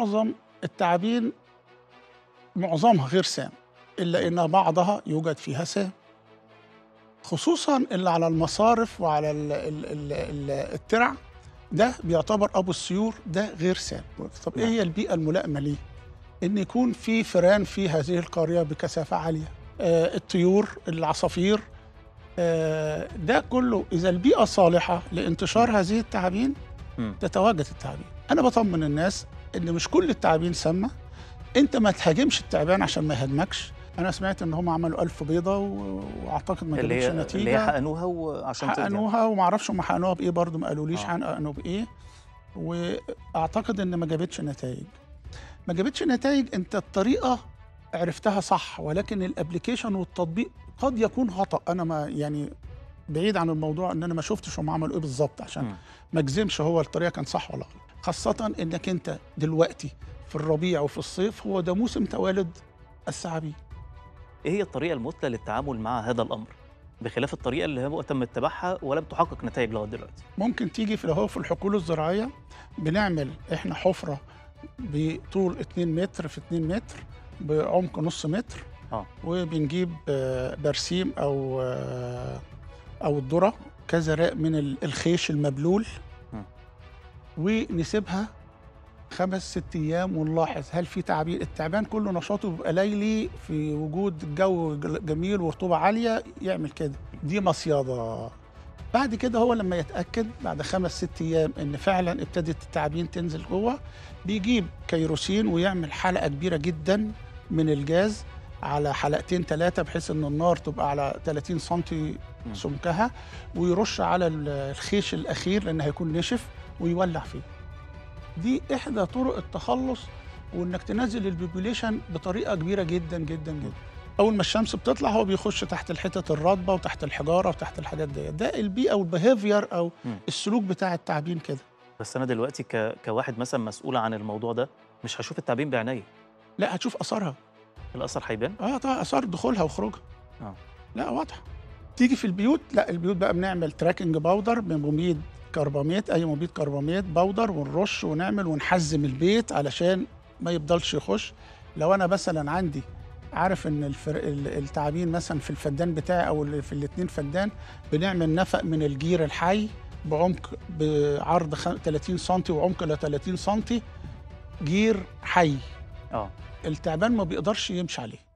معظم التعابين معظمها غير سام الا ان بعضها يوجد فيها سام خصوصا اللي على المصارف وعلى ال ال ال ال الترع ده بيعتبر ابو السيور ده غير سام طب ايه نعم. هي البيئه الملائمه ليه ان يكون في فئران في هذه القريه بكثافه عاليه آه الطيور العصافير آه ده كله اذا البيئه صالحه لانتشار هذه التعابين مم. تتواجد التعابين انا بطمن الناس ان مش كل التعابين سامه انت ما تهاجمش التعبان عشان ما يهاجمكش انا سمعت ان هم عملوا ألف بيضه و- واعتقد ما اللي جابتش هي اللي هي نتيجه حقنوها وعشان تقضي عليها. حقنوها وما اعرفش هم حقنوها بايه برضه ما قالوليش آه. حقنوا بايه واعتقد ان ما جابتش نتائج ما جابتش نتائج انت الطريقه عرفتها صح ولكن الابلكيشن والتطبيق قد يكون خطا انا ما يعني بعيد عن الموضوع ان انا ما شفتش هم عملوا ايه بالظبط عشان مم. ما اجزمش هو الطريقه كان صح ولا غلط خاصه انك انت دلوقتي في الربيع وفي الصيف هو ده موسم توالد الثعابين ايه هي الطريقه المثلى للتعامل مع هذا الامر بخلاف الطريقه اللي هو تم اتباعها ولم تحقق نتائج لغايه دلوقتي ممكن تيجي في هو في الحقول الزراعيه بنعمل احنا حفره بطول 2 متر في 2 متر بعمق نص متر اه وبنجيب آه، برسيم او آه، او الذره كذا راق من ال- الخيش المبلول مم. ونسيبها خمس ست ايام ونلاحظ هل في تعابين التعبان كله نشاطه بيبقى ليلي في وجود الجو جل- جميل ورطوبه عاليه يعمل كده دي مصياده بعد كده هو لما يتاكد بعد خمس ست ايام ان فعلا ابتدت التعابين تنزل جوه بيجيب كيروسين ويعمل حلقه كبيره جدا من الجاز على حلقتين ثلاثه بحيث ان النار تبقى على 30 سم مم. سمكها ويرش على ال- الخيش الاخير لان هيكون نشف ويولع فيه دي احدى طرق التخلص وانك تنزل البوبوليشن بطريقه كبيره جدا جدا جدا اول ما الشمس بتطلع هو بيخش تحت الحتت الرطبه وتحت الحجاره وتحت الحاجات دي ده البيئه والبيهيفير او مم. السلوك بتاع التعابين كده بس انا دلوقتي ك... كواحد مثلا مسؤول عن الموضوع ده مش هشوف التعبين بعينيا لا هتشوف اثرها الاثر هيبان اه طبعا اثار دخولها وخروجها آه. لا واضحه تيجي في البيوت لا البيوت بقى بنعمل تراكنج باودر بمبيد كرباميت اي مبيد كرباميت باودر ونرش ونعمل ونحزم البيت علشان ما يفضلش يخش لو انا مثلا عندي عارف ان الفر... ال- التعابين مثلا في الفدان بتاعي او اللي في الاتنين فدان بنعمل نفق من الجير الحي بعمق بعرض خ- 30 سم وعمق ل 30 سم جير حي اه التعبان ما بيقدرش يمشي عليه